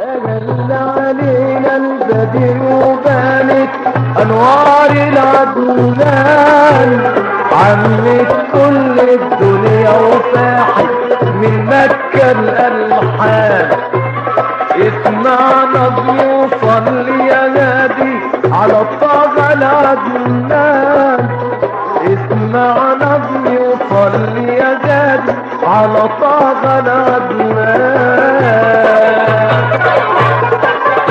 أجل علينا البدر وبانت أنوار العدنان عمت كل الدنيا وفاحت من مكة الألحان اسمع نظم وصلي يا نادي على الطاغة العدنان اسمع نظم وصلي يا نادي على طاغة العدنان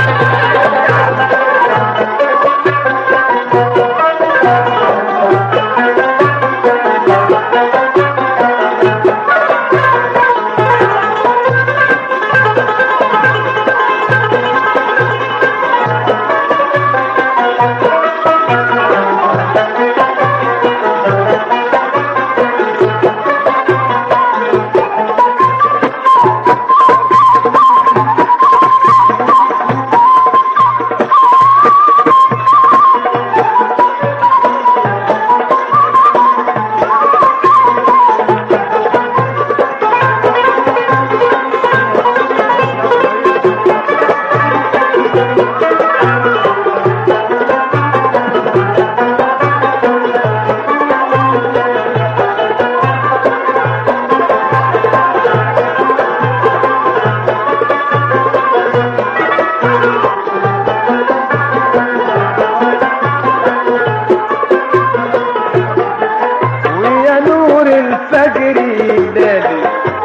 ويا نور الفجر ينادي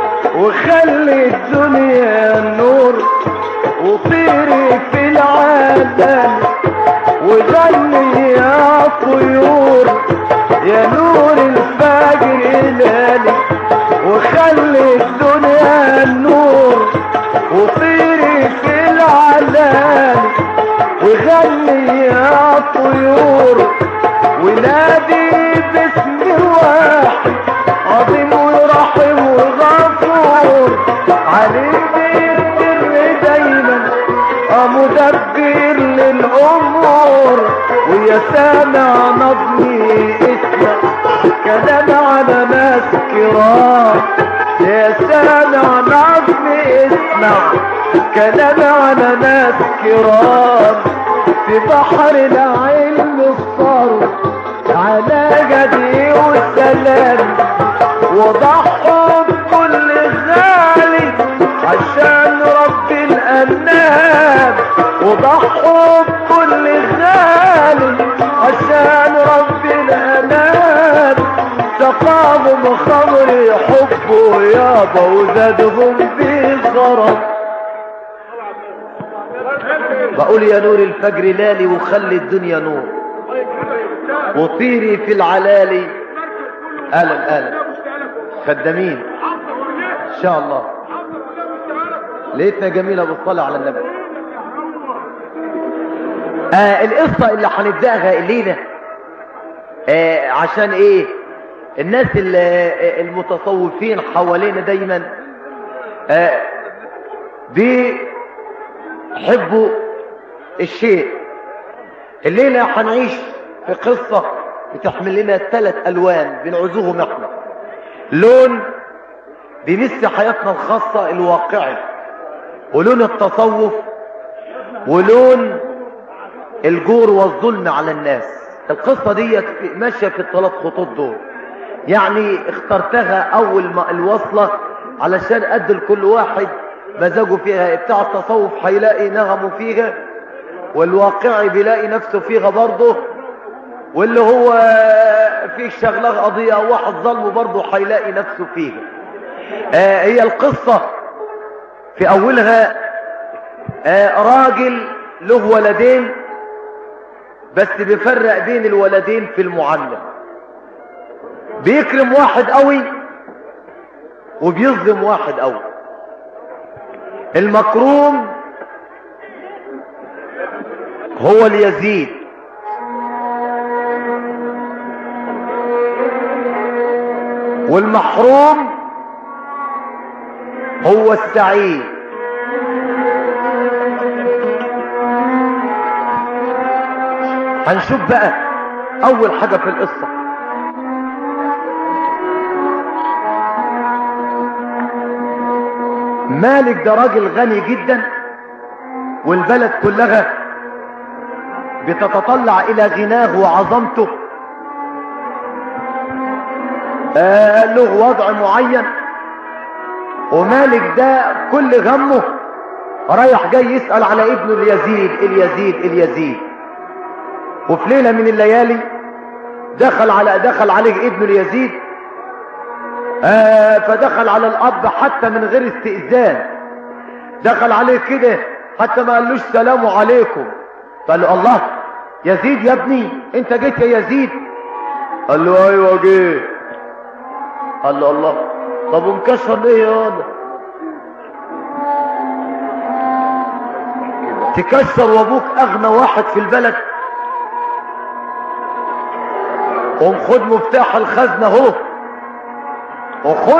وخلي الدنيا نور وطيري في العالم وغني يا طيور يا نور الفجر ينادي وخلي الدنيا نور وطيري في العالم وغني يا طيور ونادي باسم واحد عظيم ورحيم وغفور عليه بيسر دايما آه مدبر للامور ويا سامع نظمي اسمع كلام على ناس كرام يا سامع نظمي اسمع كلام على ناس كرام في بحر العلم الصار على جدي والسلام وضحوا بكل غالي عشان رب الأنام وضحوا بكل غالي عشان رب الأنام سقاهم خمر حبه يابا وزادهم بغرض بقول يا نور الفجر لالي وخلي الدنيا نور وطيري في العلالي اهلا اهلا خدامين ان شاء الله ليتنا جميله بالصلاه على النبي آه القصه اللي هنبداها الليله آه عشان ايه الناس ال- آه، المتصوفين حوالينا دايما آه بيحبوا الشيء الليلة هنعيش في قصة بتحمل لنا ثلاث ألوان بنعوزوهم احنا لون بيمس حياتنا الخاصة الواقعي ولون التصوف ولون الجور والظلم على الناس القصة دي ماشية في الثلاث خطوط دول يعني اخترتها أول ما الوصلة علشان أدي لكل واحد مزاجه فيها بتاع التصوف هيلاقي نغمه فيها والواقعي بيلاقي نفسه فيها برضه واللي هو فيه شغله قضية أو واحد ظلمه برضه هيلاقي نفسه فيها آه هي القصة في أولها آه راجل له ولدين بس بيفرق بين الولدين في المعاملة بيكرم واحد قوي وبيظلم واحد قوي المكروم هو اليزيد والمحروم هو السعيد هنشوف بقى اول حاجة في القصة مالك ده راجل غني جدا والبلد كلها بتتطلع الى غناه وعظمته آه له وضع معين ومالك ده كل غمه رايح جاي يسأل على ابنه اليزيد اليزيد اليزيد وفي ليلة من الليالي دخل على دخل عليه ابنه اليزيد آه فدخل على الاب حتى من غير استئذان دخل عليه كده حتى ما قالوش سلام عليكم قال له الله يزيد يا ابني انت جيت يا يزيد قال له ايوه جيت قال له الله طب ومكشر ليه يا ولد تكسر وابوك اغنى واحد في البلد قوم خد مفتاح الخزنة اهو وخد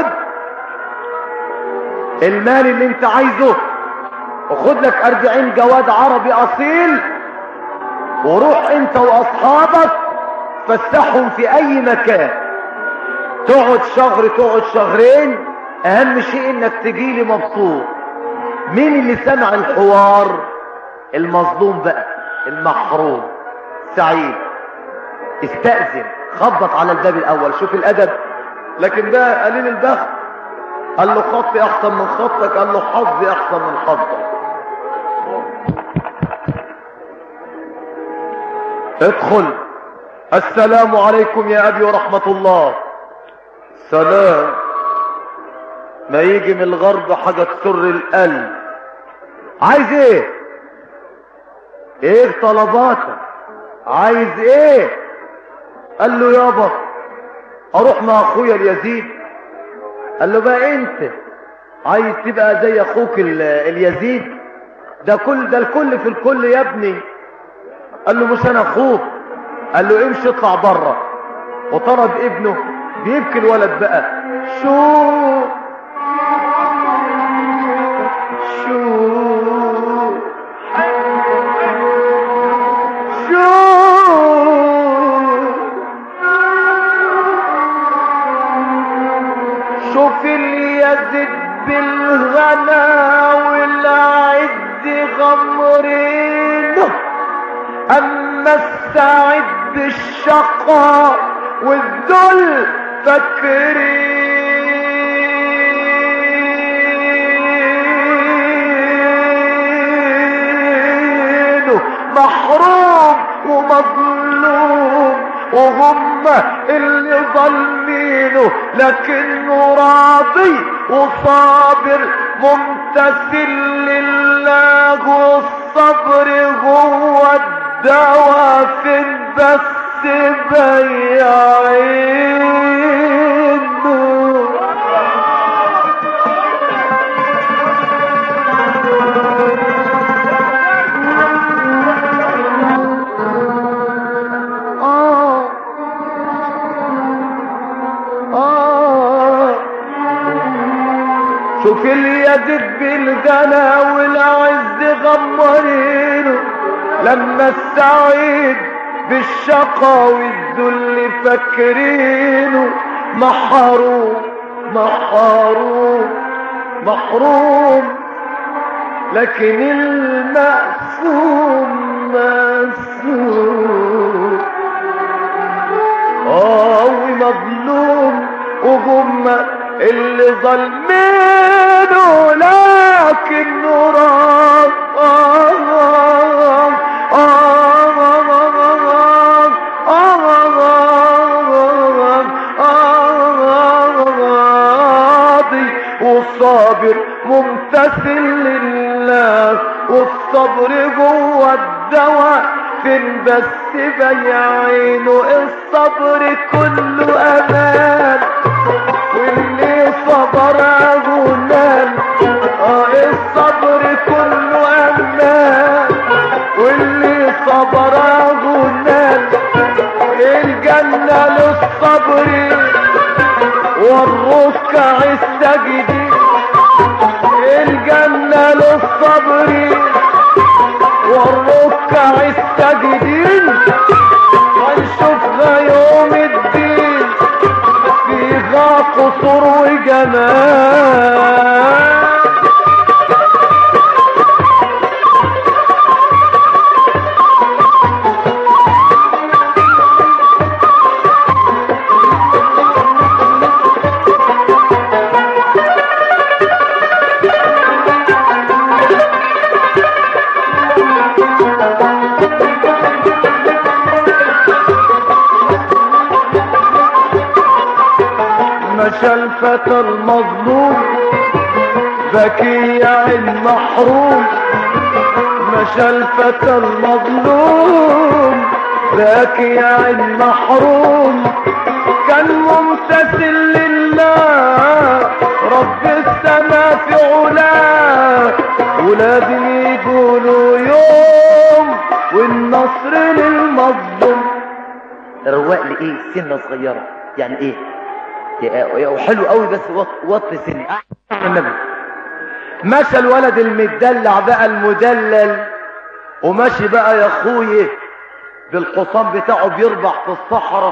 المال اللي انت عايزه وخد لك اربعين جواد عربي اصيل وروح انت واصحابك فسحهم في اي مكان تقعد شهر تقعد شهرين اهم شيء انك تجيلي مبسوط مين اللي سمع الحوار المظلوم بقى المحروم سعيد استأذن خبط على الباب الاول شوف الادب لكن ده قليل البخت قال له خطي احسن من خطك قال له حظي احسن من حظك ادخل السلام عليكم يا ابي ورحمة الله سلام ما يجي من الغرب حاجة تسر القلب عايز ايه ايه طلباتك عايز ايه قال له يابا اروح مع اخويا اليزيد قال له بقى انت عايز تبقى زي اخوك ال- اليزيد ده كل ده الكل في الكل يا ابني قال له مش انا اخوك قال له امشي اطلع بره وطرد ابنه بيبكي الولد بقى شو شو شو شوف اليزيد بالغلا والعز غمرينه اما السعيد بالشقاء والذل فاكرينه محروم ومظلوم وهم اللي ظالمينه لكنه راضي وصابر ممتثل لله والصبر هو الدواء فين بس بيعينه آه آه شوف اليد بالغلا والعز غمرينه لما السعيد بالشقا والذل فاكرينه محروم محروم محروم لكن المقسوم مقسوم اه ومظلوم وهم اللي ظلمينه لكنه راض آه آه راضي والصابر ممتثل لله والصبر جوه الدواء فين بس بيعينه الصبر كله امان واللي صبر غنان اه الصبر كله امان واللي صبر غنان الجنة للصبر والركع السجدين الجنة للصبر والركع السجدين هنشوفها يوم الدين فيها قصور وجمال مشى الفتى المظلوم بكي يا عين محروم مشى الفتى المظلوم بكي يا عين محروم كان ممتثل لله رب السماء في علاه ولادي يقولوا يوم والنصر للمظلوم رواق لايه سنه صغيره يعني ايه يا- وحلو قوي بس وط- وطي سني النبي مشى الولد المدلع بقى المدلل وماشي بقى يا اخويا بالحصان بتاعه بيربع في الصحراء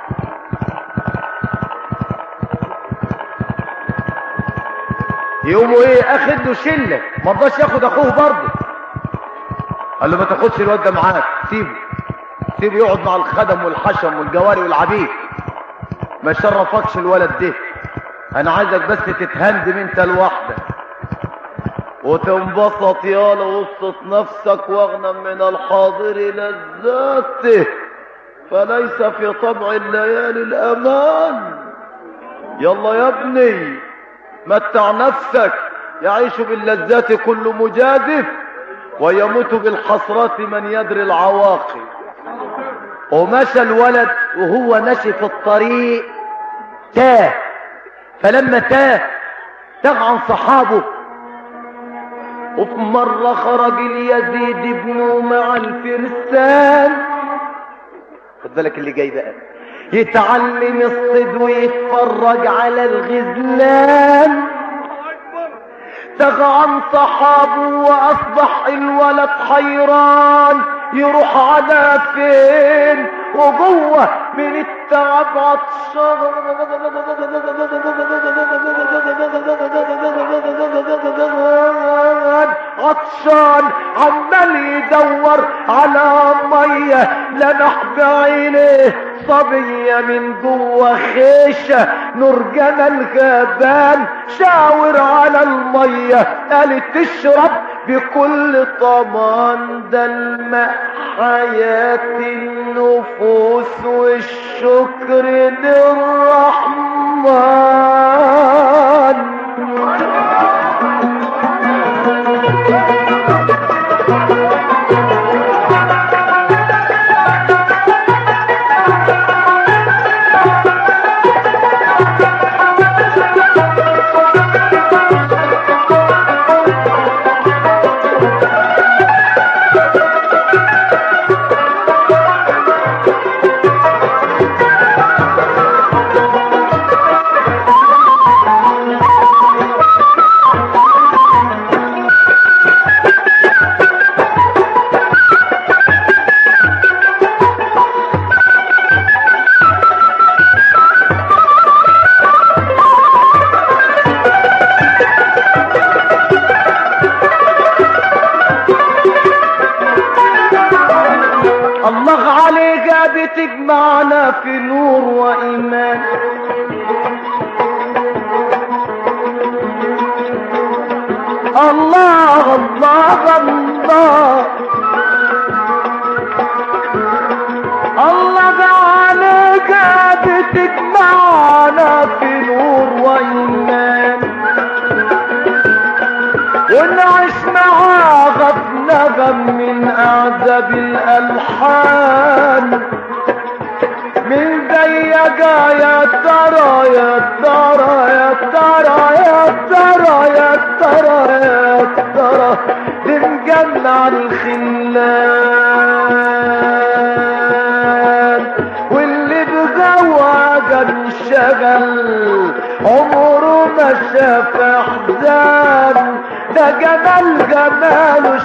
يقوموا ايه اخد له شله ما رضاش ياخد اخوه برضه قال له ما تاخدش الواد ده معاك سيبه سيبه يقعد مع الخدم والحشم والجواري والعبيد ما شرفكش الولد ده انا عايزك بس تتهندم انت لوحدك وتنبسط يالا وسط نفسك واغنم من الحاضر لذاته فليس في طبع الليالي الامان يلا يا ابني متع نفسك يعيش باللذات كل مجادف ويموت بالحسرات من يدري العواقب ومشى الولد وهو ماشي في الطريق تاه فلما تاه تاه عن صحابه وفي مرة خرج اليزيد ابنه مع الفرسان خد بالك اللي جاي بقى يتعلم الصيد ويتفرج على الغزلان تغى عن صحابه واصبح الولد حيران يروح على فين وجوه من التعب عطشان عطشان عمال يدور على ميه لمح بعينيه صبية من جوه خيشة نور جمل غابان شاور على المية قالت تشرب بكل طمان ده الماء حياة النفوس والشكر للرحمن الله عليك بتجمعنا في نور وإيمان الله الله الله الله عليك بتجمعنا في نور وإيمان ونعيش معاه نغم من أعذب الألحان من زيك يا ترى يا ترى يا ترى يا ترى يا ترى يا ترى بنجمع الخلان واللي بزواج انشغل عمره ما شاف احزان ده جمال جماله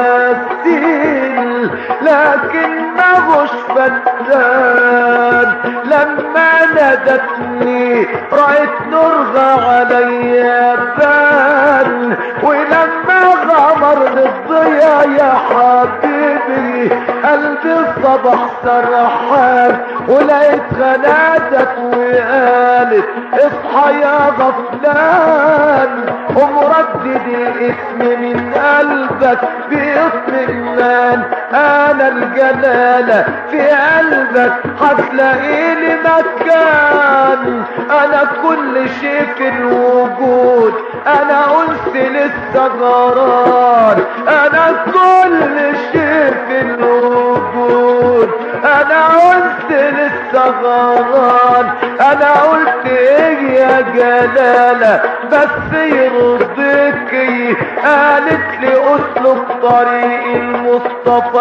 مثيل لكن ماهوش فتان لما نادتني رأيت نورها عليا بان ولما غمر الضياء يا حبيبي قلبي الصبح سرحان ولقيتها نادت وقالت اصحى يا غفلان ومردد الاسم من قلبك باطمئنان انا الجلالة في قلبك هتلاقي لي مكان انا كل كل شيء في الوجود انا قلت للثغران انا كل شيء في الوجود انا قلت للثغران انا قلت ايه يا جلالة بس يرضيكي قالت لي اسلك طريق المصطفى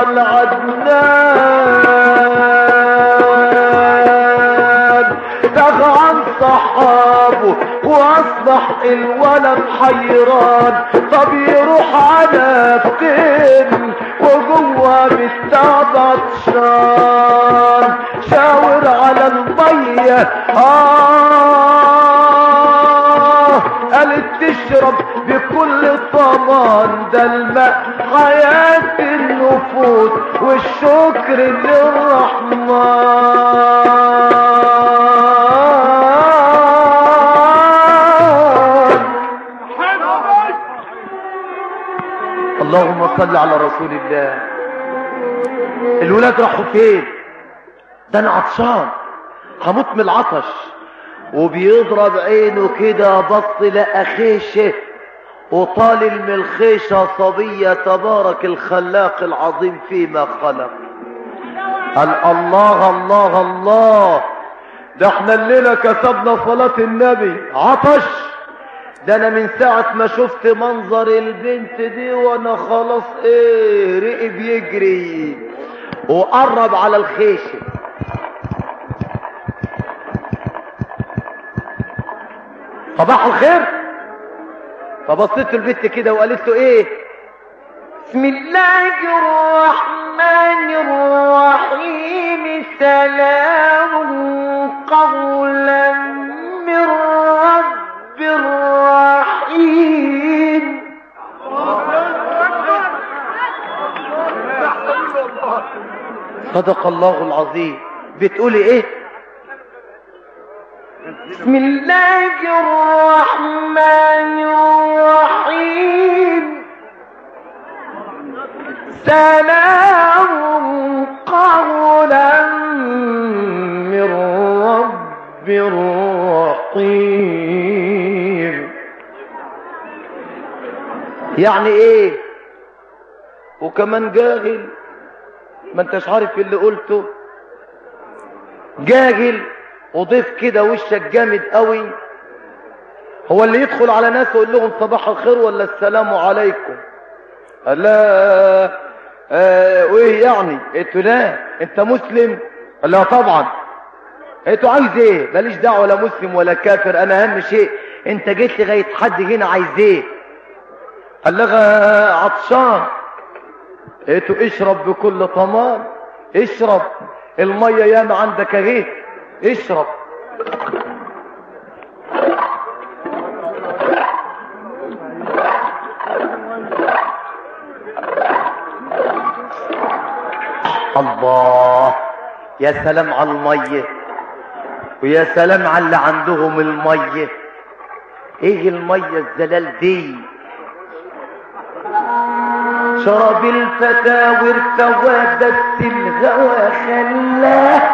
العدنان دغ عن صحابه واصبح الولد حيران طب يروح على فين وجوه مستعبط شان شاور على المية آه قالت تشرب بكل طمان ده الماء حياة النفوس والشكر للرحمن اللهم صل على رسول الله الولاد راحوا فين ده انا عطشان هموت من العطش وبيضرب عينه كده بص لقى خيشه وطالل من الخيشه صبيه تبارك الخلاق العظيم فيما خلق قال الله الله الله ده احنا الليله كسبنا صلاه النبي عطش ده انا من ساعة ما شفت منظر البنت دي وانا خلاص ايه رقي بيجري وقرب على الخيشة صباح الخير فبصيت البنت كده وقالت له ايه بسم الله الرحمن الرحيم سلام قولا من رب رحيم صدق الله العظيم بتقولي ايه بسم الله الرحمن الرحيم سلام قولا من رب رحيم يعني ايه وكمان جاهل ما انتش عارف اللي قلته جاهل وضيف كده وشك جامد قوي هو اللي يدخل على ناس ويقول لهم صباح الخير ولا السلام عليكم قال لا آه وايه يعني قلت لا انت مسلم قال لا طبعا قلت عايز ايه ماليش دعوه لا مسلم ولا كافر انا اهم شيء انت جيت لغايه حد هنا عايز ايه قال لها عطشان قلت اشرب بكل طمان اشرب الميه ياما عندك اهي اشرب الله يا سلام على الميه ويا سلام على اللي عندهم الميه ايه الميه الزلال دي شرب الفتى وارتوى بس الهوى خلاه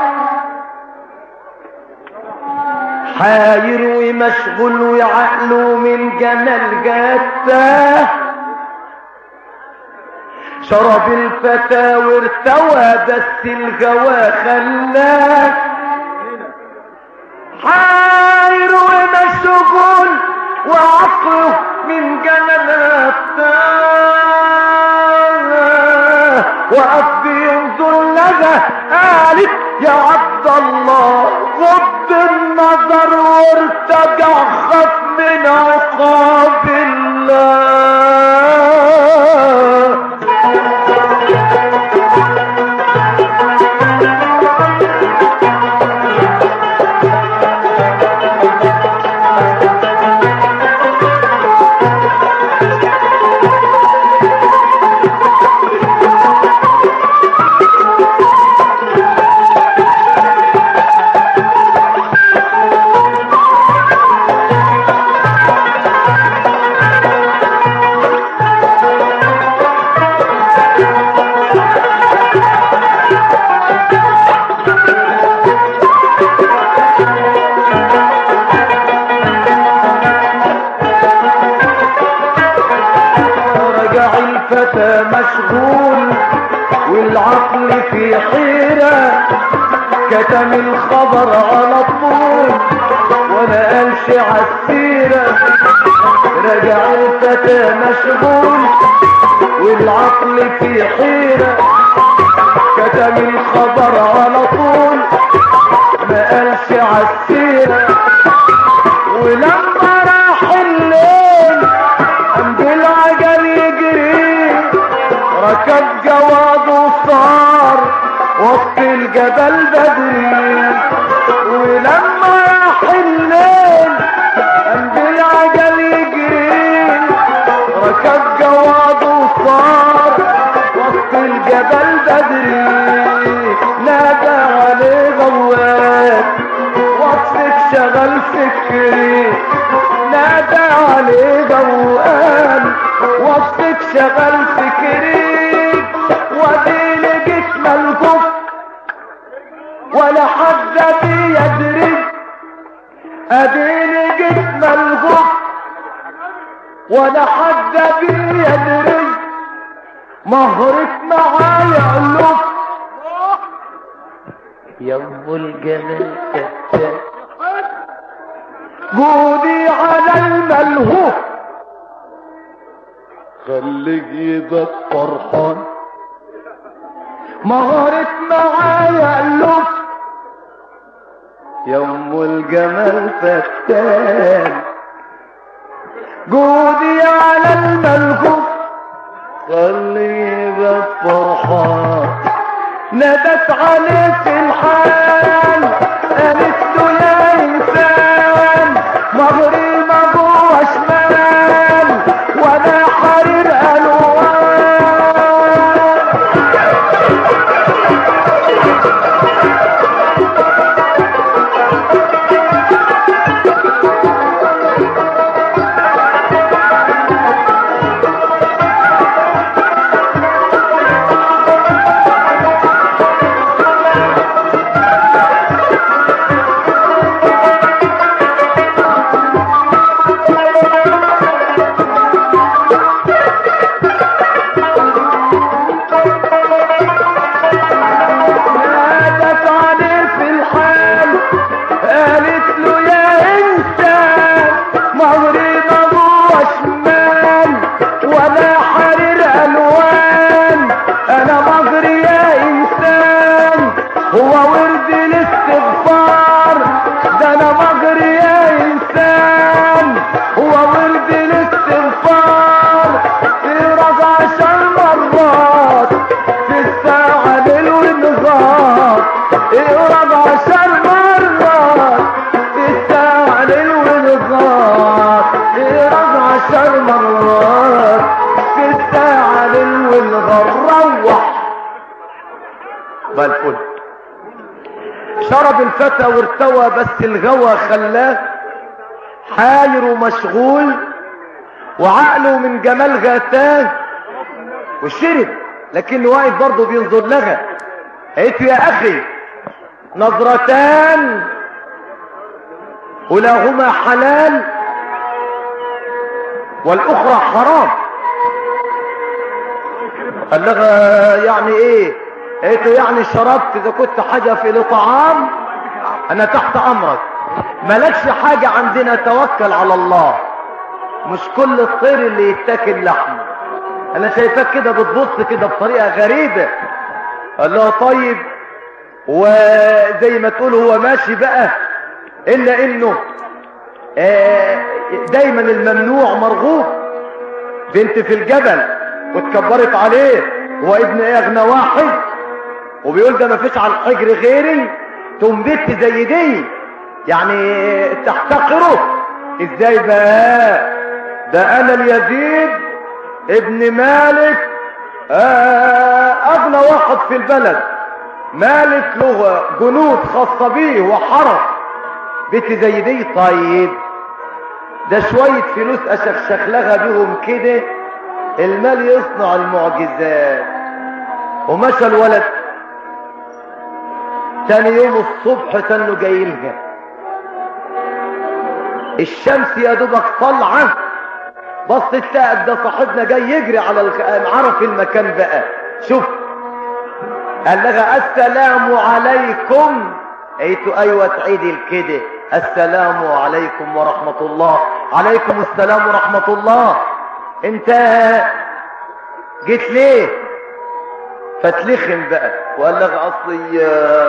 حاير ومشغول وعقله من جمال جتاه شرب الفتى وارتوى بس الجوى خلاه حاير ومشغول وعقله من جمالته وقف بينظر لها قالت يا عبد الله غض النظر وارتجع خف من عقاب الله الفتى مشغول والعقل في حيرة كتم الخبر على طول ولا قالش عالسيرة رجع الفتى مشغول والعقل في حيرة كتم الخبر على طول ما قالش عالسيرة ولما راح الليل قام بالعجل يجري ركب جواد وصار وسط الجبل بدري ولما راح الليل قام بالعجل يجري ركب جواد وصار وسط الجبل بدري نادى عليه غواد وصفك شغل فكري نادى عليه جوان وصفك شغل فكري ودي لقيت ملكوف ولا حد بيدري اديني جيت ملهوف ولا حد بيدري مهرك معايا الوف يا ام الجمال كتاب جودي على الملهوف خليك يبقى فرحان مهرك معايا الوف يا ام الجمال فتان جودي على الملهوف خليه يبقى فرحان نادت عليه في الحال قالت له يا انسان مغرب جوه شمال وانا حرير الوان نادت عليه في الحال قالت له يا انسان مغرب ابو شمال ولا حرير الوان انا مغري يا انسان هو ورد الاستغفار ده انا مغري يا انسان هو ورد الاستغفار تقرا عشر مرات في الساعة ليل ونهار اقرا عشر مرات في الساعة ليل ونهار اقرا عشر مرات في الساعة ليل ونهار روح بالفل شرب الفتى وارتوى بس الغوى خلاه حاير ومشغول وعقله من جمال غتاه وشرب لكنه واقف برضه بينظر لها قالت له يا اخي نظرتان ولهما حلال والاخرى حرام قال لها يعني ايه قالت له يعني شربت اذا كنت حاجه في لطعام انا تحت امرك مالكش حاجه عندنا توكل على الله مش كل الطير اللي يتاكل لحمه انا شايفاك كده بتبص كده بطريقه غريبه قال له طيب وزي ما تقول هو ماشي بقى الا انه آه، دايما الممنوع مرغوب بنت في الجبل واتكبرت عليه هو ابن اغنى واحد وبيقول ده ما فيش على الحجر غيري تقوم بنت زي دي يعني تحتقره ازاي بقى ده انا اليزيد ابن مالك آه، اغنى واحد في البلد مالك له جنود خاصة بيه وحرس بنت زي دي طيب ده شوية فلوس اشخشخ لها بيهم كده المال يصنع المعجزات ومشى الولد تاني يوم الصبح تنه جاي لها الشمس يا دوبك طالعه بص تلاقي ده صاحبنا جاي يجري على الخ... عرف المكان بقى شوف قال لها السلام عليكم قلت ايوه تعيدي كده السلام عليكم ورحمة الله عليكم السلام ورحمة الله انت جيت ليه فتلخم بقى وقال لها اصلي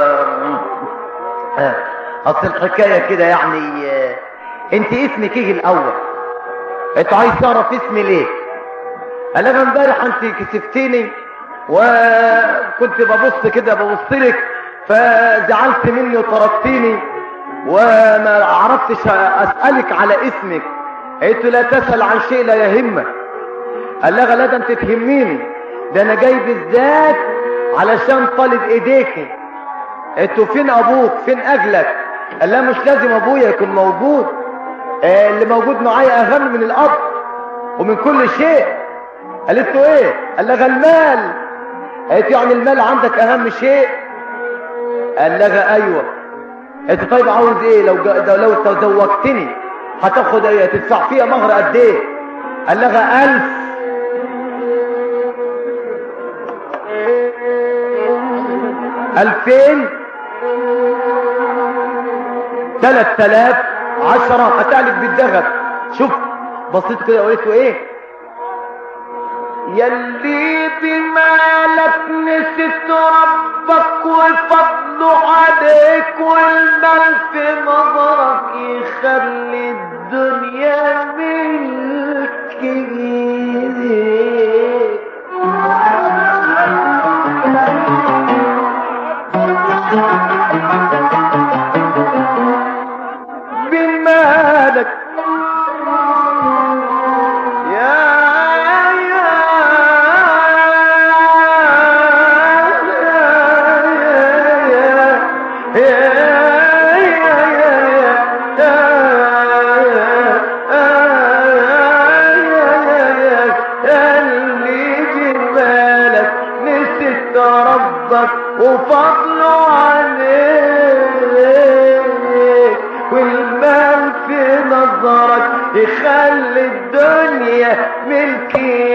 آه، اصل الحكاية كده يعني آه، انت اسمك ايه الاول انت عايز تعرف اسمي ليه قال لها امبارح انت كسفتيني وكنت ببص كده ببص لك فزعلت مني وطردتيني وما عرفتش اسالك على اسمك قلت لا تسال عن شيء لا يهمك قال لها لا ده انت تهميني ده انا جاي بالذات علشان طالب ايديكي انتوا فين ابوك فين اجلك قال لها مش لازم ابويا يكون موجود آه، اللي موجود معايا اهم من الاب ومن كل شيء قالت له ايه قال لها المال قالت يعني المال عندك اهم شيء قال لها ايوه انت طيب عاوز ايه لو جا- لو تزوجتني هتاخد ايه تدفع فيها مهر قد ايه قال لها الف الفين تلات تلاف عشرة هتعلق بالذهب شوف بصيت كده وقلت له ايه يلي بمالك نسيت ربك وفضله عليك والمال في نظرك يخلي الدنيا ملك ايديك بمالك يا يا ربك وفضله عليك والمال في نظرك يخلي الدنيا ملك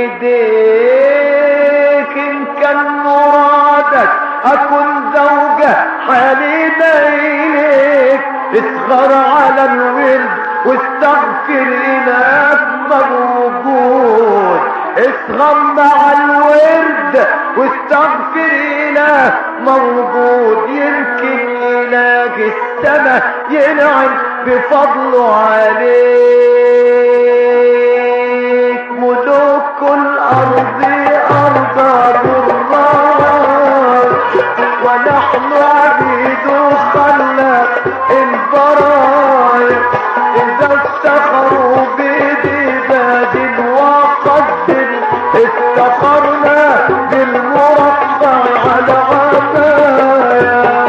ايديك ان كان مرادك اكون زوجة حنينة اليك اصغر على الورد واستغفر الهك موجود اصغر مع الورد واستغفر اله موجود يمكن اله السماء ينعم بفضله عليك ملوك الارض ارض الرار ونحن عبيد خلق البرايا اذا افتخروا بدباد وقد افتخرنا بالمرفع على عبايا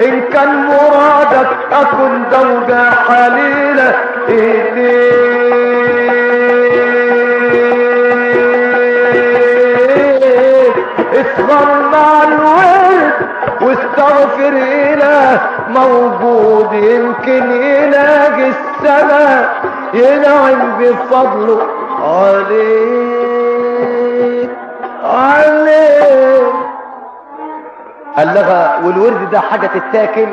إن كان مرادك أكون زوجة حليلة إليك اصغر مع الورد واستغفر إله موجود يمكن يلاقي السماء ينعم بفضله عليك عليك قال لها والورد ده حاجة تتاكل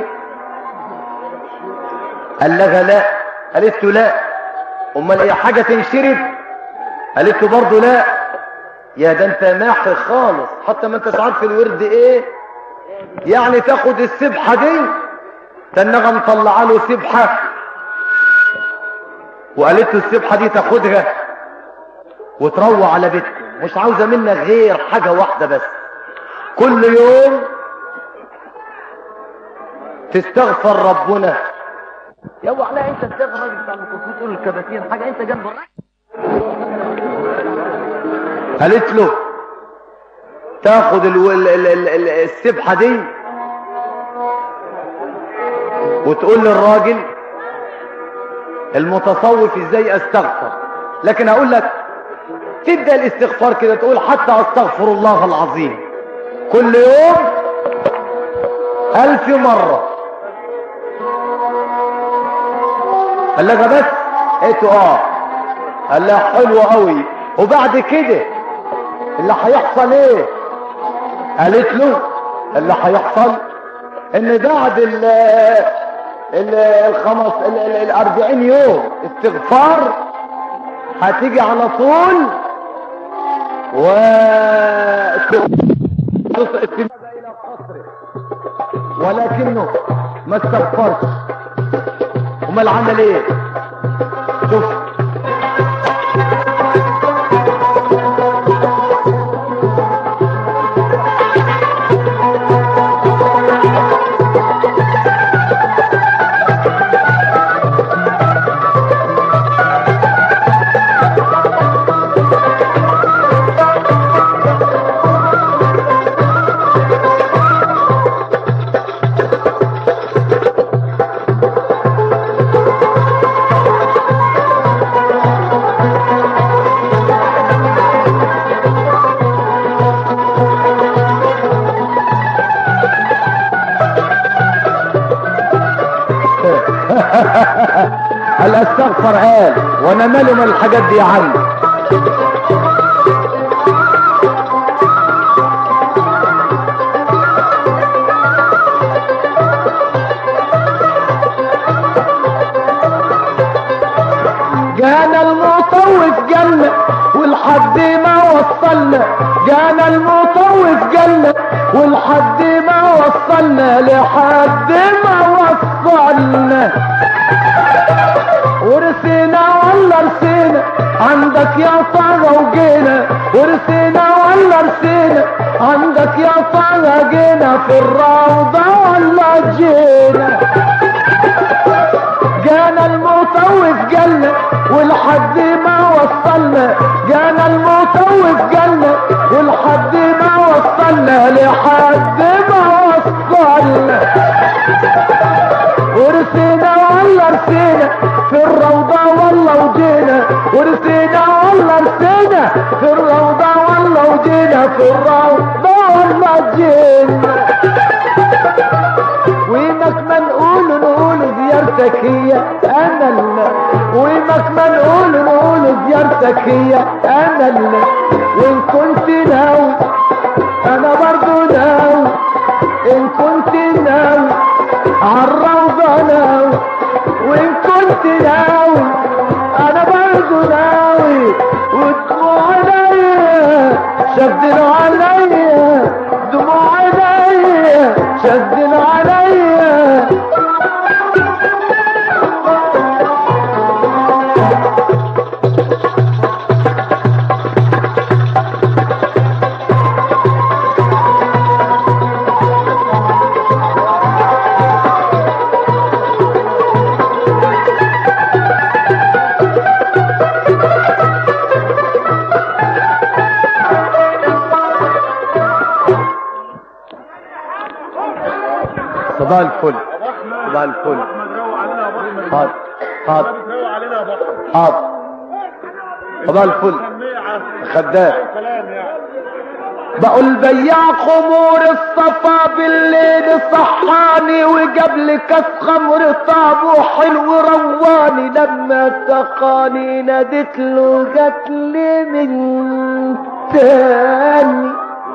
قال لها لا قالت له لا امال ايه حاجة تنشرب قالت له برضه لا يا ده انت ماحي خالص حتى ما انتش عارف الورد ايه يعني تاخد السبحة دي ده النغة مطلعه له سبحة وقالت له السبحة دي تاخدها وتروح على بيتكم مش عاوزة منك غير حاجة واحدة بس كل يوم تستغفر ربنا يوه لا انت تستغفر راجل بتاع الميكروفون تقول الكباتين حاجه انت جنب الراجل قالت له تاخد ال ال ال ال ال السبحة دي وتقول للراجل المتصوف ازاي استغفر لكن هقول لك تبدأ الاستغفار كده تقول حتى استغفر الله العظيم كل يوم ألف مرة قال لها بس قلت اه قال لها حلو قوي وبعد كده اللي هيحصل ايه قالت له اللي هيحصل ان بعد ال ال الخمس ال ال الاربعين يوم استغفار هتيجي على طول و ولكنه ما استغفرش امال عمل ايه شوف قال استغفر قال وانا مالي من الحاجات دي يا عم جانا المطوف جنة والحد ما وصلنا جانا المطوف جنة والحد ما وصلنا لحد ما وصلنا ورسينا ولا رسينا عندك يا طه وجينا ورسينا ولا رسينا عندك يا طه جينا في الروضة ولا جينا جانا المطوف جنة والحد ما وصلنا جانا المطوف جنة والحد ما وصلنا لحد ما وصلنا ورسينا ولا رسينا في الروضة ولا وجينا ورسينا ولا رسينا في الروضة ولا وجينا في الروضة ولا جينا وينك ما نقول نقول زيارتك هي انا اللي وينك ما نقول نقول زيارتك هي انا اللي وان كنت ناوي انا برضو ناوي ان كنت ناوي عالروضة ناوي وان كنت ناوي انا برضو ناوي ودموع عليا شدوا عليا دموع عليا شدوا عليا صباح الفل صباح الفل حاضر حاضر حاضر صباح الفل خدام بقول بياع خمور الصفا بالليل صحاني وجاب لي كاس خمر طعمه حلو رواني لما سقاني ناديت له جات لي من تاني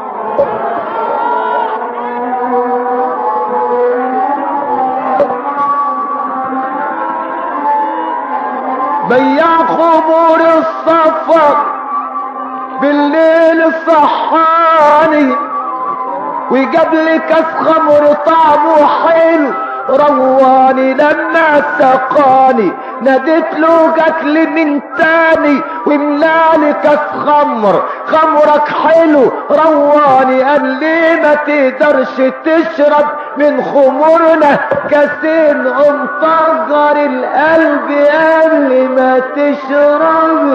بياع خمور الصفا بالليل صحاني وجاب لي كاس خمر طعمه حلو رواني لما سقاني ناديت له جات لي من تاني وملالي كاس خمر خمرك حلو رواني قال لي ما تقدرش تشرب من خمورنا كاسين قوم طجر القلب قبل ما تشرب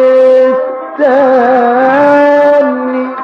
التاني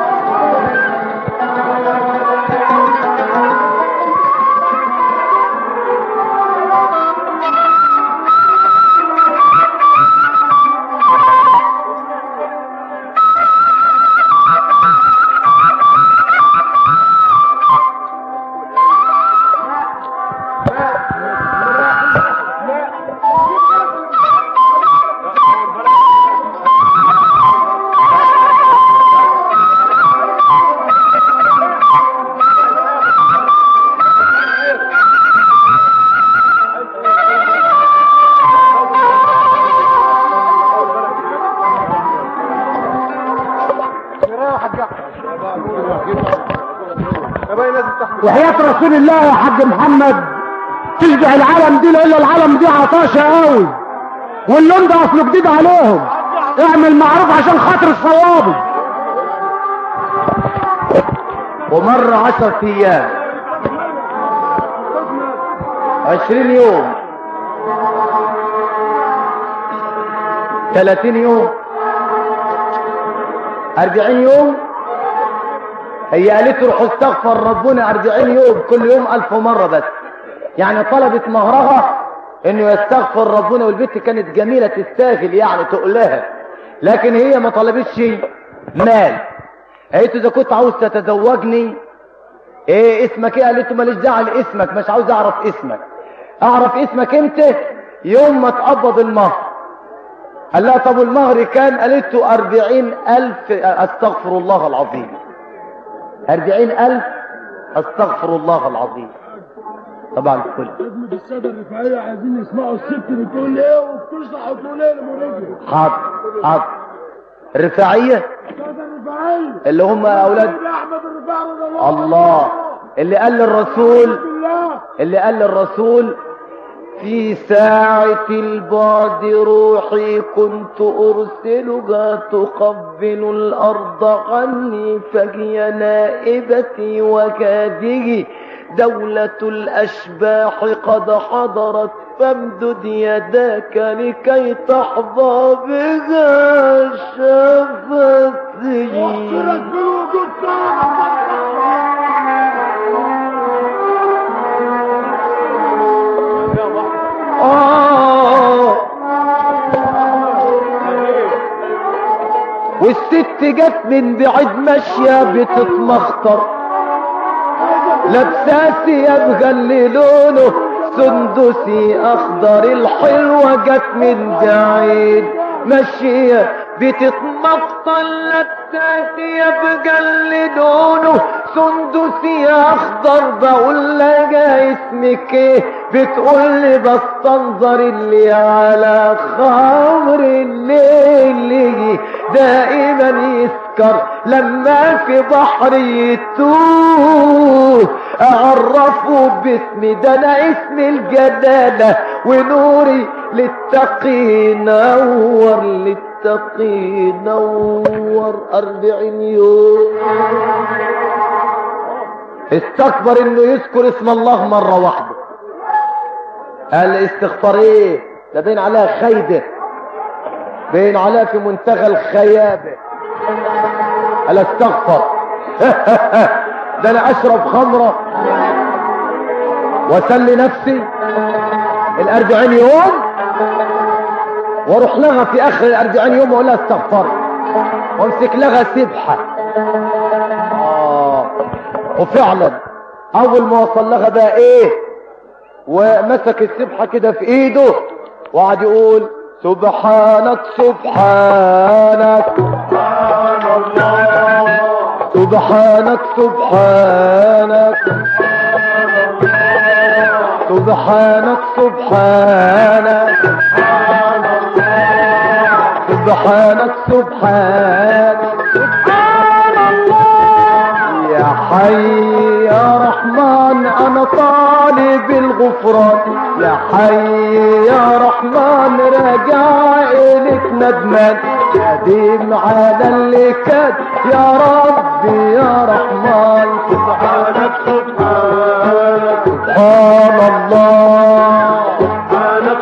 وحياة رسول الله يا حاج محمد ترجع العالم دي لان العالم دي عطاشة قوي واللون ده اصله جديد عليهم اعمل معروف عشان خاطر الصوابي ومر عشر ايام عشرين يوم ثلاثين يوم اربعين يوم هي قالت روح استغفر ربنا اربعين يوم كل يوم الف مرة بس يعني طلبت مهرها انه يستغفر ربنا والبنت كانت جميلة تستاهل يعني تقولها لكن هي ما طلبتش مال قالت له اذا كنت عاوز تتزوجني ايه اسمك ايه قالت له ماليش داعي لاسمك مش عاوز اعرف اسمك اعرف اسمك امتى يوم ما تقبض المهر قال لها طب المهر كان قالت له اربعين الف استغفر الله العظيم اربعين الف استغفر الله العظيم طبعا الكل خدمة السادة الرفاعية عايزين يسمعوا الست بتقول ايه وبتشرح وتقول ايه لمريجي حاضر حاضر الرفاعية السادة الرفاعية اللي هم اولاد احمد الرفاعي رضي الله عنه. الله اللي قال للرسول بالله اللي قال للرسول في ساعة البعد روحي كنت أرسلها تقبل الأرض عني فهي نائبتي وكاده دولة الأشباح قد حضرت فامدد يداك لكي تحظى بها شفتي واغفرك بالوجود ساعة آه والست جت من بعيد ماشية بتتمخطر لابسة ثياب غلي لونه سندسي اخضر الحلوة جت من بعيد ماشية بتتمخطر لابسة ثياب غلي لونه سندسي اخضر بقول لها اسمك ايه بتقول لي بستنظر اللي على خمر الليل دائما يسكر لما في بحر يتوه اعرفه باسمي ده انا اسم الجلالة ونوري للتقي نور للتقي نور اربعين يوم استكبر انه يذكر اسم الله مرة واحدة قال استغفار ايه ده باين عليها خيبة باين عليها في منتهى الخيابة قال استغفر ده انا اشرب خمرة واسلي نفسي الاربعين يوم واروح لغى في اخر الاربعين يوم واقول لها استغفر وامسك لغى سبحه آه. وفعلا اول ما وصل لغى بقى ايه ومسك السبحه كده في ايده وقعد يقول سبحانك سبحانك سبحانك سبحانك سبحانك سبحانك سبحانك سبحانك سبحان الله يا حي يا رحمن انا طالب الغفران يا حي يا رحمن راجع اليك ندمان قديم على اللي كان يا ربي يا رحمن سبحانك سبحانك سبحان الله سبحانك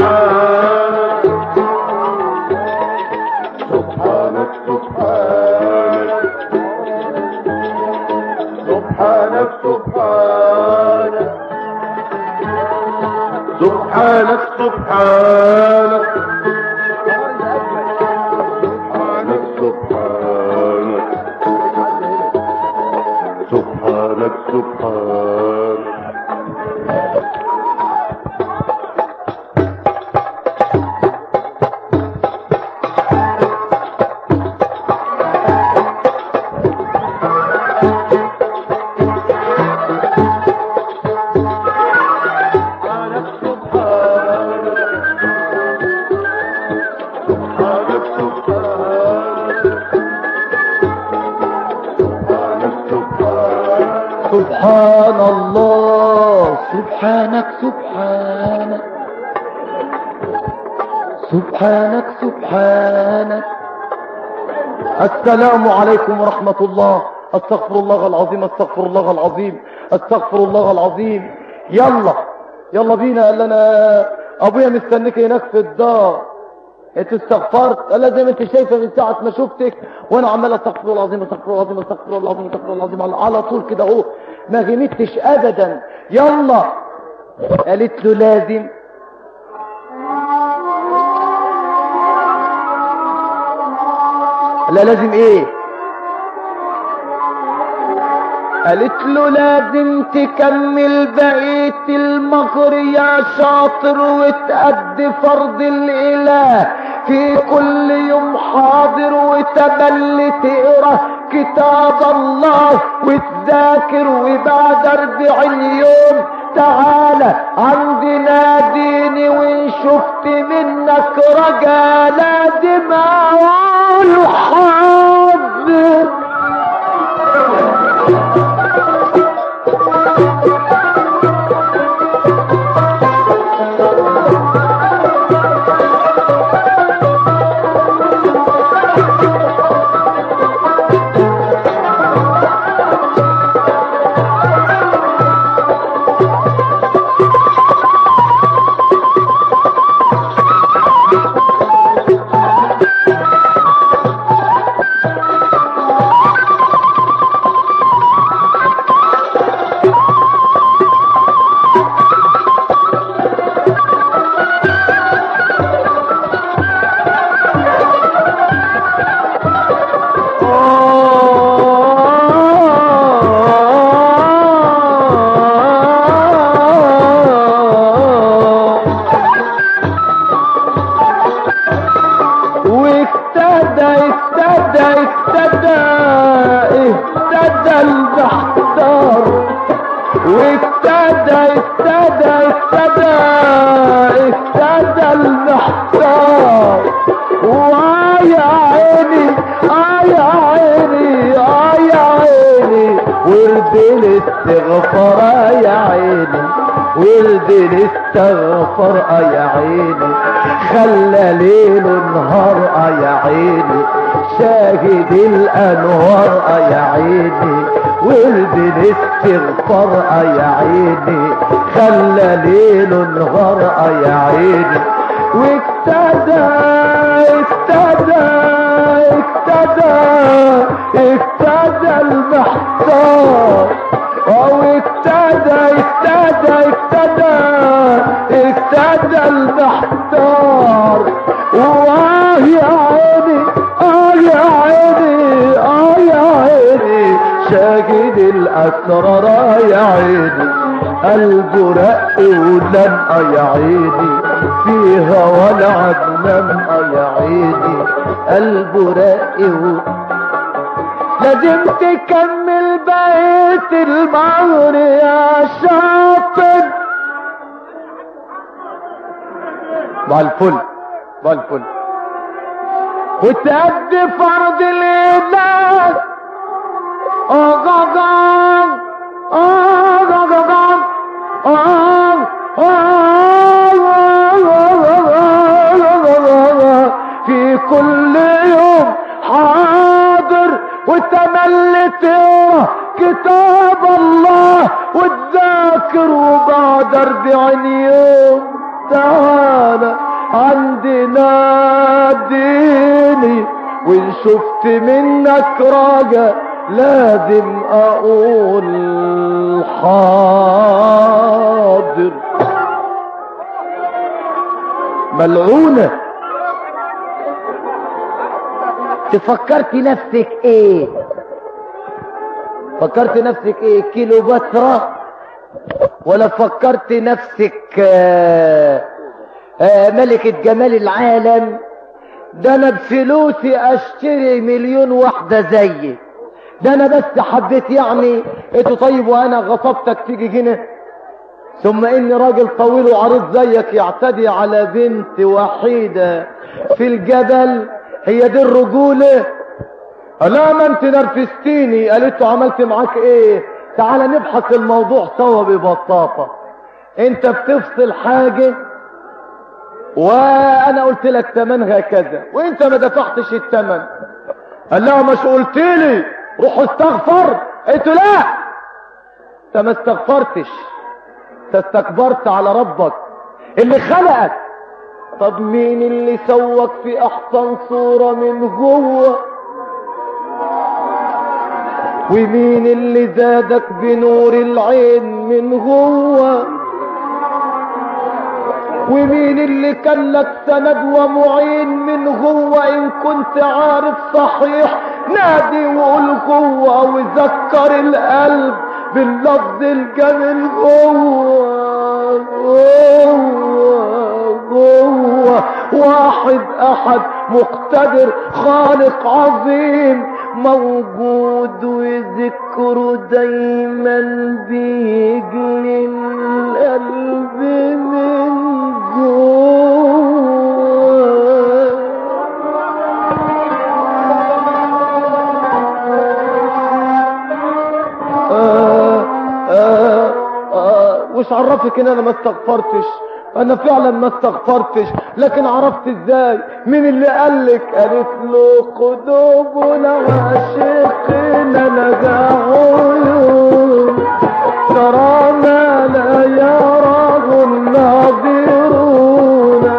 سبحانك سبحانك سبحانك سبحانك سبحانك سبحانك سبحانك سبحانك سبحانك سبحانك سبحان الله سبحانك سبحانك سبحانك سبحانك السلام عليكم ورحمة الله استغفر الله العظيم استغفر الله العظيم استغفر الله العظيم يلا يلا بينا قال لنا ابويا مستنيك هناك في الدار انت استغفرت قال لها زي ما انت شايفه من ساعه ما شفتك وانا عمال استغفر الله العظيم استغفر الله العظيم استغفر الله العظيم استغفر الله العظيم على- على طول كده اهو ما غمتش ابدا يلا قالت له لازم لا لازم ايه قالت له لازم تكمل بقية المغر يا شاطر وتأدي فرض الإله في كل يوم حاضر وتبل تقرا كتاب الله وتذاكر وبعد أربعين يوم تعالى عندنا ديني وإن شفت منك رجا لازم أقول حاضر واهتدى اهتدى اهتدى اهتدى المحتار واهتدى اهتدى اهتدى اهتدى المحتار وآه يا عيني آه يا عيني آه يا عيني ورد الاستغفار آه يا عيني ورد الاستغفار آه يا عيني خلى ليل نهار آه يا عيني شاهد الانوار آه يا عيني ورد الاستغفار آه يا عيني خلى ليل نهار آه يا عيني واكتدى اكتدى اكتدى اكتدى المحتار او اكتدى اكتدى اهتدى اهتدى المحتار واه يا عيني اه يا عيني اه يا عيني شاهد الاسرار يا عيني قلبه رق ولن يا عيني فيها ولا عدنان يا عيني قلبه رق ولن لازم تكمل بقية المهر يا شاطر مع الفل مع الفل وتأدي فرض الإله آه آه آه آه آه آه آه في كل يوم حاضر وتملي تقرا كتاب الله وتذاكر وبعد أربعين يوم تعالى عندنا ديني وإن شفت منك راجع لازم أقول حاضر ملعونة تفكرت نفسك ايه فكرت نفسك ايه كيلو بترة ولا فكرت نفسك آه آه ملكة جمال العالم ده انا بفلوسي اشتري مليون واحدة زيي ده انا بس حبيت يعني انتوا طيب وانا غصبتك تيجي هنا ثم اني راجل طويل وعريض زيك يعتدي على بنت وحيدة في الجبل هي دي الرجولة لا ما انت نرفستيني قالت له عملت معاك ايه تعال نبحث الموضوع سوا ببساطة انت بتفصل حاجة وانا قلت لك تمنها كذا وانت ما دفعتش التمن قال لها مش قلت لي روح استغفر قلت له لا انت ما استغفرتش انت استكبرت على ربك اللي خلقك طب مين اللي سوك في احسن صورة من جوه ومين اللي زادك بنور العين من جوه ومين اللي كان لك سند ومعين من جوه ان كنت عارف صحيح نادي وقول جوه وذكر القلب باللفظ الجميل جوه جوه جوه واحد احد مقتدر خالق عظيم موجود وذكره دايما بيجلي القلب من جوه آه آه آه وش عرفك ان انا ما استغفرتش انا فعلا ما استغفرتش لكن عرفت ازاي مين اللي قالك قالت له قلوبنا عاشقنا لها عيون ترى ما لا يراه الناظرون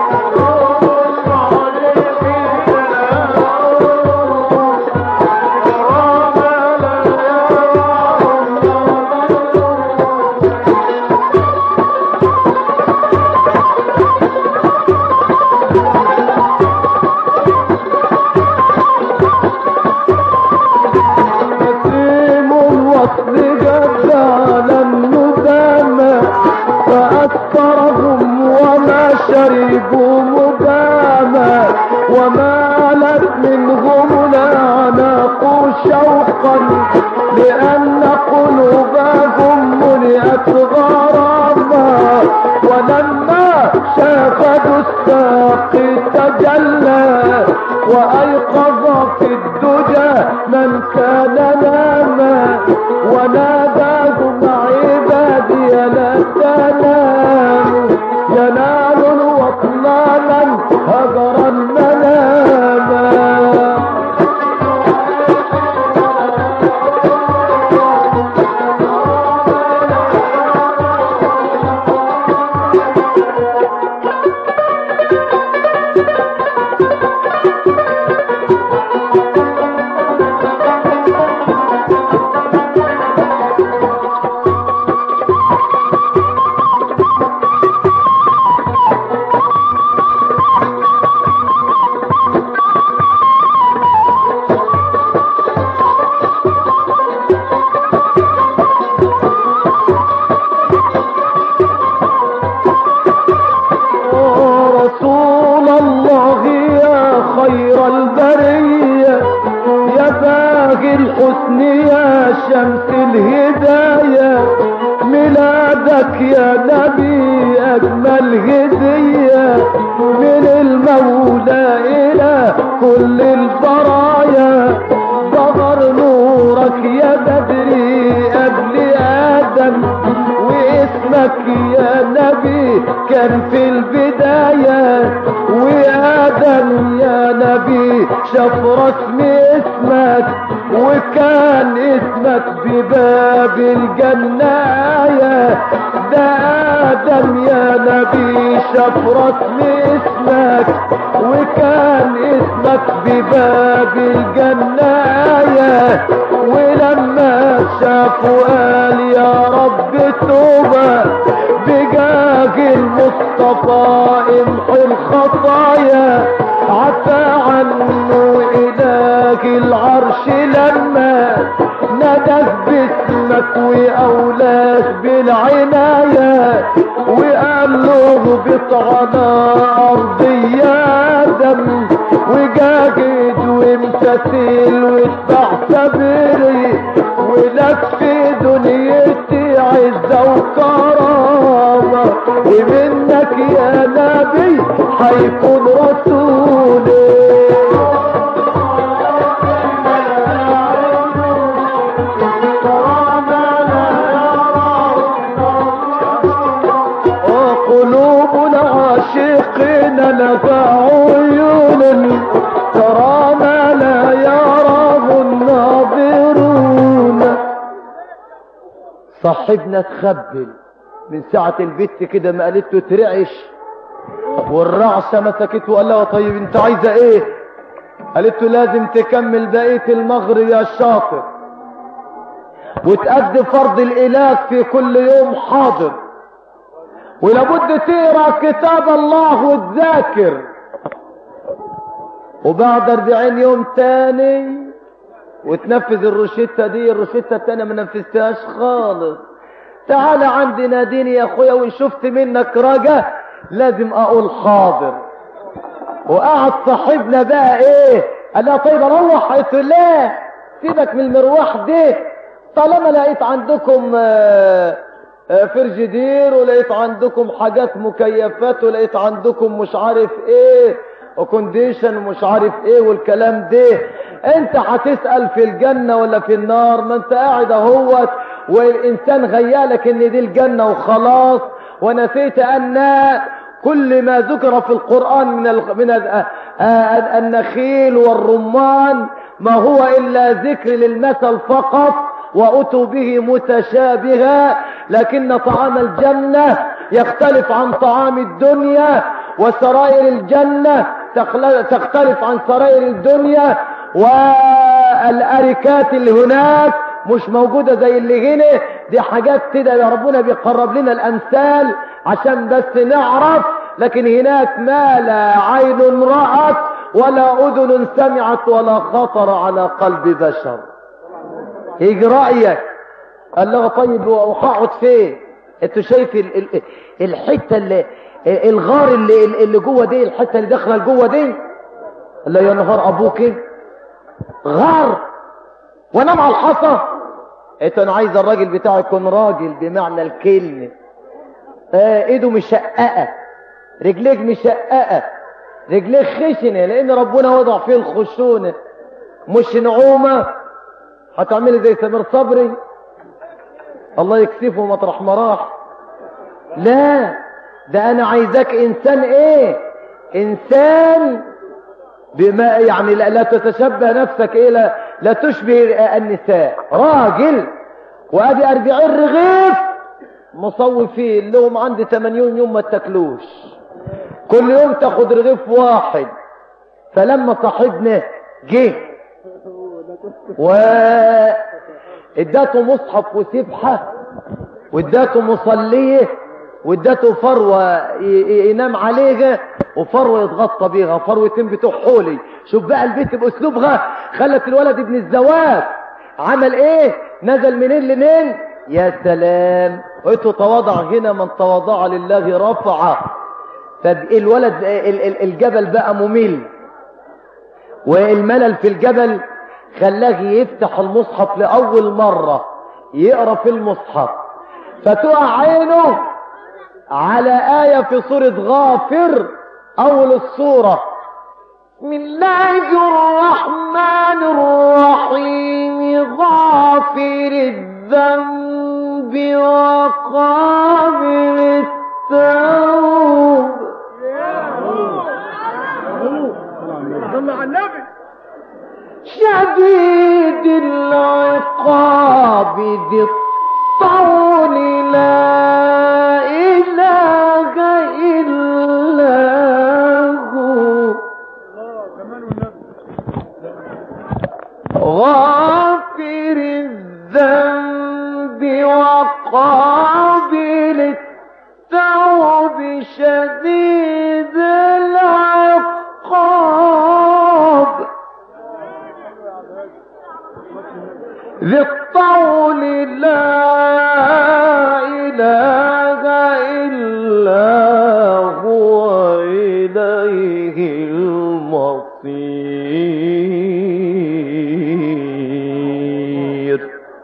نسيم الوصل جد على الندامى فأكثرهم وما شربوا مداما ومالت منهم الأعناق شوقا لأن قلوبهم ملئت غراما ولما شاهدوا الساق تجلى وأيقظ في الدجى من كان ناما وناداهم عبادي لا تنام ينال الوطن لا حسني يا شمس الهداية ميلادك يا نبي أجمل هدية من المولى إلى كل البرايا ظهر نورك يا بدري قبل آدم واسمك يا نبي كان في البداية وآدم يا نبي شاف رسم اسمك وكان اسمك بباب الجنة آية ده آدم يا نبي شاف رسم اسمك وكان اسمك بباب الجنة آية ولما شافوا قال يا رب توبة بجاه المصطفى امحي الخطايا عفى عنه إله العرش لما ندك باسمك وأولاك بالعناية وقال له اهبط على أرض آدم وجاجد وامتثل واتبع سبيلي ولك في دنيتي عزة وكرامة ومنك يا نبي حيكون رسولي وقلوب العاشقين لها عيون ترى ما لا يراه الناظرون صاحبنا اتخبل من ساعة البت كده ما قالت له ترعش والرعشة مسكته وقال لها طيب انت عايزة ايه قالت له لازم تكمل بقية المغرب يا شاطر وتأدي فرض الإله في كل يوم حاضر ولابد تقرا كتاب الله وتذاكر وبعد 40 يوم تاني وتنفذ الروشتة دي الروشتة التانية ما نفذتهاش خالص تعال عندي ناديني يا اخويا وان شفت منك رجا لازم اقول حاضر وقعد صاحبنا بقى ايه قال لها طيب اروح قلت له لا سيبك من المروح دي طالما لقيت عندكم آه، آه، فرجدير ولقيت عندكم حاجات مكيفات ولقيت عندكم مش عارف ايه وكونديشن ومش عارف ايه والكلام ده انت هتسأل في الجنة ولا في النار ما انت قاعد اهوت والانسان غيالك ان دي الجنة وخلاص ونسيت ان كل ما ذكر في القرآن من ال... من ال... آه، آه، النخيل والرمان ما هو إلا ذكر للمثل فقط وأتوا به متشابها لكن طعام الجنة يختلف عن طعام الدنيا وسرائر الجنة تخل- تختلف عن سرائر الدنيا والأركات اللي هناك مش موجودة زي اللي هنا دي حاجات كده يا ربنا بيقرب لنا الأمثال عشان بس نعرف لكن هناك ما لا عين رأت ولا أذن سمعت ولا خطر على قلب بشر يجي رأيك قال له طيب وهقعد فين انت شايف ال ال الحتة اللي الغار اللي اللي جوه دي الحتة اللي داخله لجوه دي قال له يا نهار ابوك إيه؟ غار وانام على الحصى قلت انا عايز الراجل بتاعي يكون راجل بمعنى الكلمة آه ايده مشققة رجليك مشققة رجليك خشنة لان ربنا وضع فيه الخشونة مش نعومة هتعملي زي سمير صبري الله يكسفه مطرح ما راح لا ده انا عايزك انسان ايه انسان بما يعني لا, لا تتشبه نفسك ايه لا, لا تشبه النساء راجل وادي اربعين رغيف مصوف فيه اللي هم عندي 80 يوم ما تاكلوش كل يوم تاخد رغيف واحد فلما صاحبنا جه و اداته مصحف وسبحة واداته مصلية واداته فروة ي- ي- ينام عليها وفروة يتغطى بيها فروتين بتوع حولي شوف بقى البيت باسلوبها خلت الولد ابن الزواج عمل ايه نزل منين لمين يا سلام قلت تواضع هنا من تواضع لله رفعه فالولد ال- ال- الجبل بقى ممل والملل في الجبل خلاه يفتح المصحف لأول مرة يقرأ في المصحف فتقع عينه على آية في سورة غافر أول السورة بسم الله الرحمن الرحيم غافر الذنب وقابل التوب شديد العقاب ذي الطول لا إله إلا هو غافر الذنب وقابل التوب شديد العقاب ذي الطول لا إله إلا هو إليه المصير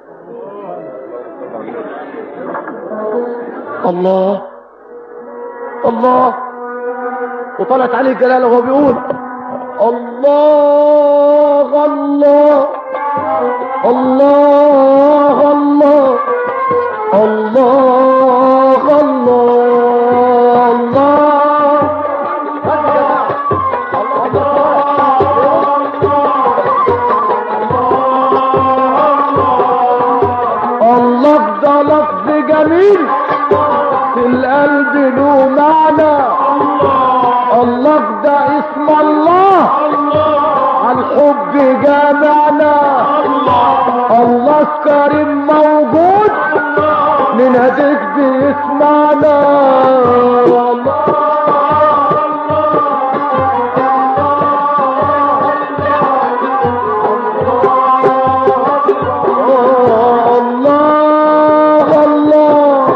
الله الله وطلعت عليه الجلالة وهو بيقول الله الله الله الله الله الله الله الله ده لفظ جميل في القلب له معنى الله ده اسم الله عن حب جامعنا الله الكريم موجود نناديك باسمعنا الله الله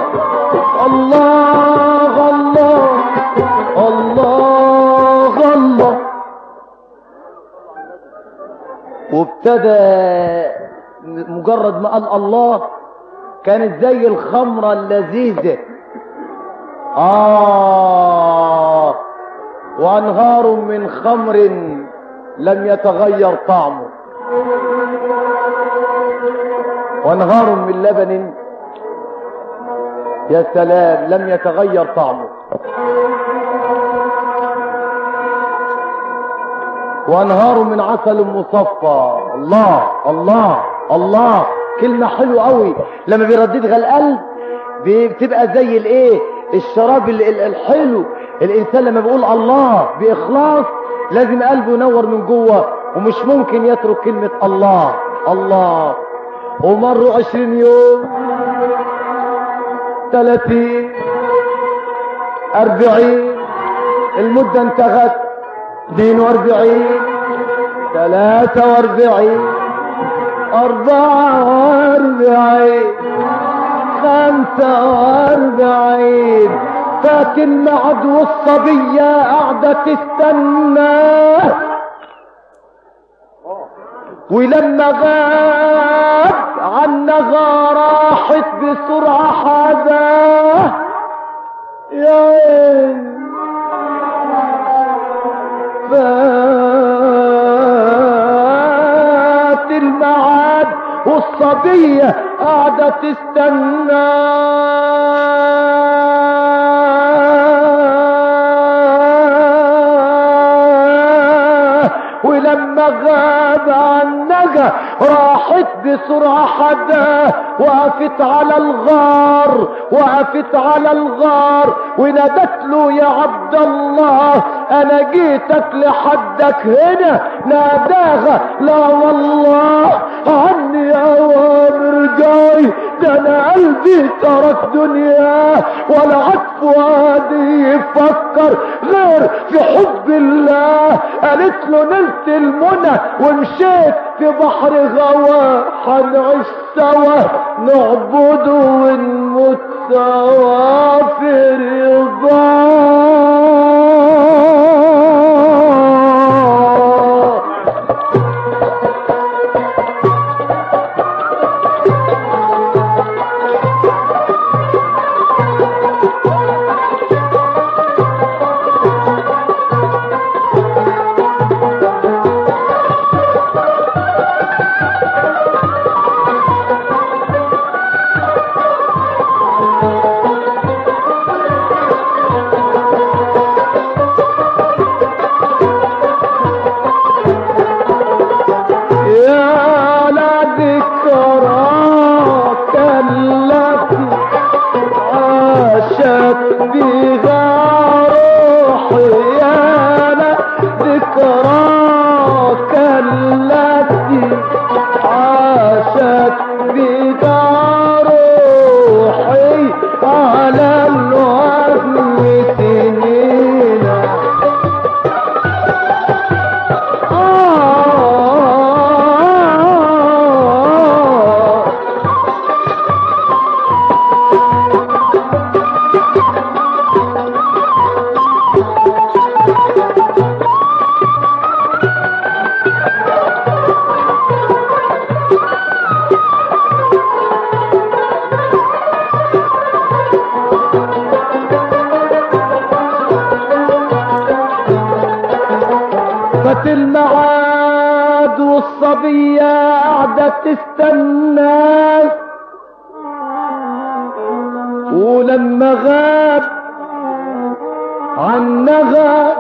الله الله الله الله وابتدى مجرد ما قال الله كانت زي الخمرة اللذيذة آه وأنهار من خمر لم يتغير طعمه وأنهار من لبن يا سلام لم يتغير طعمه وانهار من عسل مصفى الله الله الله كلمة حلوة قوي لما بيرددها القلب بتبقى زي الايه الشراب ال- ال- الحلو الانسان لما بيقول الله باخلاص لازم قلبه ينور من جوه ومش ممكن يترك كلمة الله الله ومروا عشرين يوم ثلاثين أربعين المدة انتهت اثنين واربعين ثلاثة واربعين أربعة واربعين خمسة واربعين فات المعد والصبية قاعدة تستناه ولما غاب عنها راحت بسرعة حداه يا عين فات الميعاد والصبية قاعدة تستنى ولما غاب عنها راحت بسرعة حدا وقفت على الغار وقفت على الغار ونادت له يا عبد الله انا جيتك لحدك هنا ناداها لا والله عني اوامر جاي ده انا قلبي ترك دنياه ولا عاد فؤادي يفكر غير في حب الله قالت له نلت المنى ومشيت في بحر غوا حنعيش سوا نعبد ونموت سوا في رضاه عاشت فيها روحي انا ذكراك التي عاشت فيها روحي على الوزن سنين آه فات الميعاد والصبية قاعدة تستنى ولما غاب عنها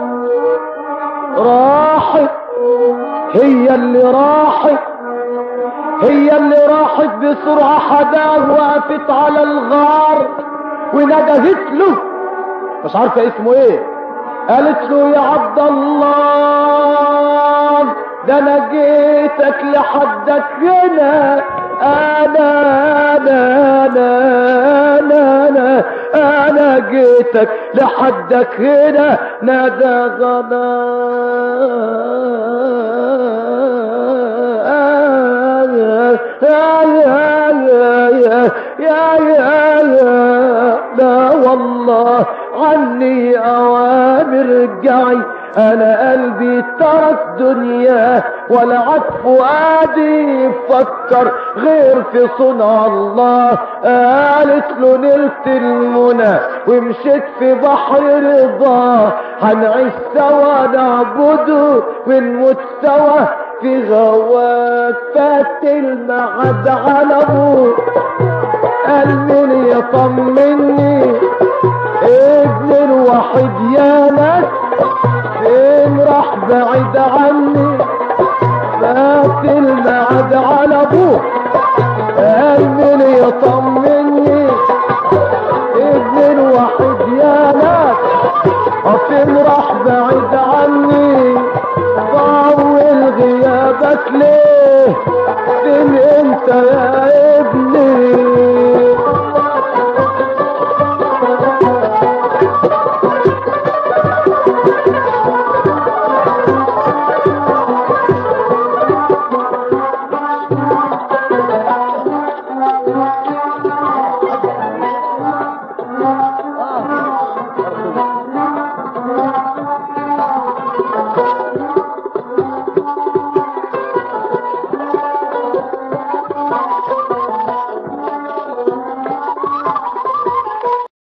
راحت هي اللي راحت هي اللي راحت بسرعة حداه وقفت على الغار وندهت له مش عارفة اسمه ايه قالت له يا عبد الله ده انا جيتك لحدك هنا انا انا انا انا انا, أنا جيتك لحدك هنا نادى غنى يا يا يا يا يا يا يا لا والله عني اوامر رجعي انا قلبي ترك دنيا ولا عاد فؤادي يفكر غير في صنع الله قالت له نلت المنى ومشيت في بحر رضاه هنعيش سوا نعبده ونموت سوا في غواك فات المعد على ابوه قال مين يطمني ابن الوحيد يا ناس فين راح بعيد عني فات المعد على ابوه قال مين يطمني ابن الوحيد يا ناس فين راح بعيد عني طول غيابك ليه فين انت يا ابني